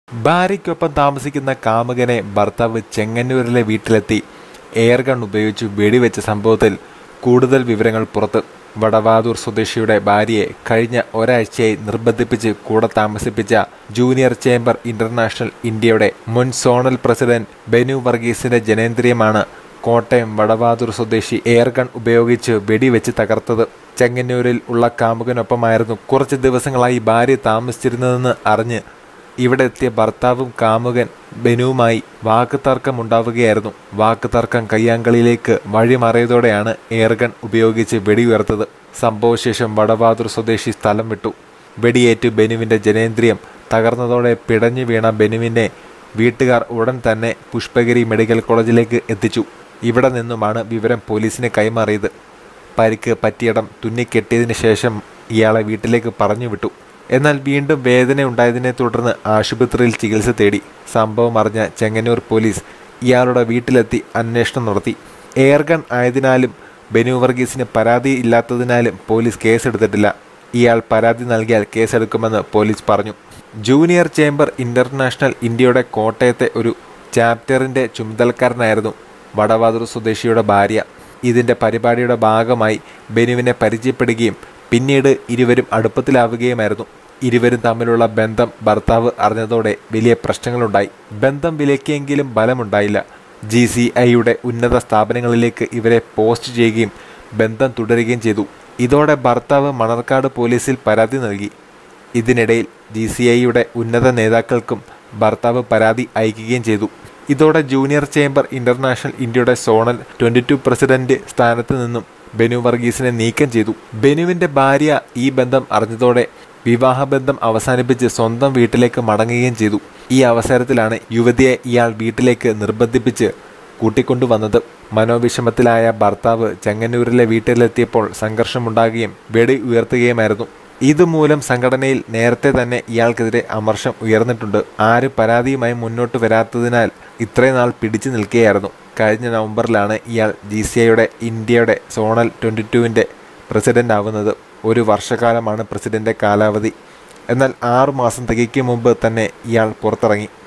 ഭാര്യയ്ക്കൊപ്പം താമസിക്കുന്ന കാമുകനെ ഭർത്താവ് ചെങ്ങന്നൂരിലെ വീട്ടിലെത്തി എയർ ഗൺ ഉപയോഗിച്ച് വെടിവെച്ച സംഭവത്തിൽ കൂടുതൽ വിവരങ്ങൾ പുറത്ത് വടവാതൂർ സ്വദേശിയുടെ ഭാര്യയെ കഴിഞ്ഞ ഒരാഴ്ചയായി നിർബന്ധിപ്പിച്ച് കൂടെ താമസിപ്പിച്ച ജൂനിയർ ചേംബർ ഇന്റർനാഷണൽ ഇന്ത്യയുടെ മുൻ സോണൽ പ്രസിഡന്റ് ബെനു വർഗീസിന്റെ ജനേന്ദ്രിയമാണ് കോട്ടയം വടവാതൂർ സ്വദേശി എയർ ഗൺ ഉപയോഗിച്ച് വെടിവെച്ച് തകർത്തത് ചെങ്ങന്നൂരിൽ ഉള്ള കാമുകനൊപ്പമായിരുന്നു കുറച്ച് ദിവസങ്ങളായി ഭാര്യ താമസിച്ചിരുന്നതെന്ന് അറിഞ്ഞ് ഇവിടെ എത്തിയ ഭർത്താവും കാമുകൻ ബെനുവുമായി വാക്കുതർക്കമുണ്ടാവുകയായിരുന്നു വാക്കുതർക്കം കയ്യാങ്കളിയിലേക്ക് വഴിമാറിയതോടെയാണ് എയർഗൺ ഉപയോഗിച്ച് വെടിയുയർത്തത് സംഭവശേഷം വടവാതൂർ സ്വദേശി സ്ഥലം വിട്ടു വെടിയേറ്റ് ബെനുവിന്റെ ജനേന്ദ്രിയം തകർന്നതോടെ പിടഞ്ഞു വീണ ബെനുവിനെ വീട്ടുകാർ ഉടൻ തന്നെ പുഷ്പഗിരി മെഡിക്കൽ കോളേജിലേക്ക് എത്തിച്ചു ഇവിടെ നിന്നുമാണ് വിവരം പോലീസിന് കൈമാറിയത് പരിക്ക് പറ്റിയിടം തുന്നിക്കെട്ടിയതിനു ശേഷം ഇയാളെ വീട്ടിലേക്ക് പറഞ്ഞു വിട്ടു എന്നാൽ വീണ്ടും വേദന ഉണ്ടായതിനെ തുടർന്ന് ആശുപത്രിയിൽ ചികിത്സ തേടി സംഭവം അറിഞ്ഞ ചെങ്ങന്നൂർ പോലീസ് ഇയാളുടെ വീട്ടിലെത്തി അന്വേഷണം നടത്തി എയർഗൺ ആയതിനാലും ബെനു വർഗീസിന് പരാതി ഇല്ലാത്തതിനാലും പോലീസ് കേസെടുത്തിട്ടില്ല ഇയാൾ പരാതി നൽകിയാൽ കേസെടുക്കുമെന്ന് പോലീസ് പറഞ്ഞു ജൂനിയർ ചേംബർ ഇന്റർനാഷണൽ ഇന്ത്യയുടെ കോട്ടയത്തെ ഒരു ചാപ്റ്ററിന്റെ ചുമതലക്കാരനായിരുന്നു വടവാതൂർ സ്വദേശിയുടെ ഭാര്യ ഇതിന്റെ പരിപാടിയുടെ ഭാഗമായി ബെനുവിനെ പരിചയപ്പെടുകയും പിന്നീട് ഇരുവരും അടുപ്പത്തിലാവുകയുമായിരുന്നു ഇരുവരും തമ്മിലുള്ള ബന്ധം ഭർത്താവ് അറിഞ്ഞതോടെ വലിയ പ്രശ്നങ്ങളുണ്ടായി ബന്ധം വിലക്കിയെങ്കിലും ഫലമുണ്ടായില്ല ജി സി ഐയുടെ ഉന്നത സ്ഥാപനങ്ങളിലേക്ക് ഇവരെ പോസ്റ്റ് ചെയ്യുകയും ബന്ധം തുടരുകയും ചെയ്തു ഇതോടെ ഭർത്താവ് മണർക്കാട് പോലീസിൽ പരാതി നൽകി ഇതിനിടയിൽ ജി സി ഐയുടെ ഉന്നത നേതാക്കൾക്കും ഭർത്താവ് പരാതി അയക്കുകയും ചെയ്തു ഇതോടെ ജൂനിയർ ചേംബർ ഇന്റർനാഷണൽ ഇന്ത്യയുടെ സോണൽ ട്വന്റി ടു പ്രസിഡന്റ് സ്ഥാനത്ത് നിന്നും ബെനു വർഗീസിനെ നീക്കം ചെയ്തു ബെനുവിന്റെ ഭാര്യ ഈ ബന്ധം അറിഞ്ഞതോടെ വിവാഹബന്ധം അവസാനിപ്പിച്ച് സ്വന്തം വീട്ടിലേക്ക് മടങ്ങുകയും ചെയ്തു ഈ അവസരത്തിലാണ് യുവതിയെ ഇയാൾ വീട്ടിലേക്ക് നിർബന്ധിപ്പിച്ച് കൂട്ടിക്കൊണ്ടുവന്നത് മനോവിഷമത്തിലായ ഭർത്താവ് ചെങ്ങന്നൂരിലെ വീട്ടിലെത്തിയപ്പോൾ സംഘർഷമുണ്ടാകുകയും വെടി ഉയർത്തുകയുമായിരുന്നു ഇതുമൂലം സംഘടനയിൽ നേരത്തെ തന്നെ ഇയാൾക്കെതിരെ അമർഷം ഉയർന്നിട്ടുണ്ട് ആരും പരാതിയുമായി മുന്നോട്ട് വരാത്തതിനാൽ ഇത്രയും നാൾ പിടിച്ചു നിൽക്കുകയായിരുന്നു കഴിഞ്ഞ നവംബറിലാണ് ഇയാൾ ജി സി ഐയുടെ ഇന്ത്യയുടെ സോണൽ ട്വൻറ്റി ടുവിൻ്റെ പ്രസിഡന്റ് ആവുന്നത് ഒരു വർഷക്കാലമാണ് പ്രസിഡന്റ് കാലാവധി എന്നാൽ ആറു മാസം തികയ്ക്കും മുമ്പ് തന്നെ ഇയാൾ പുറത്തിറങ്ങി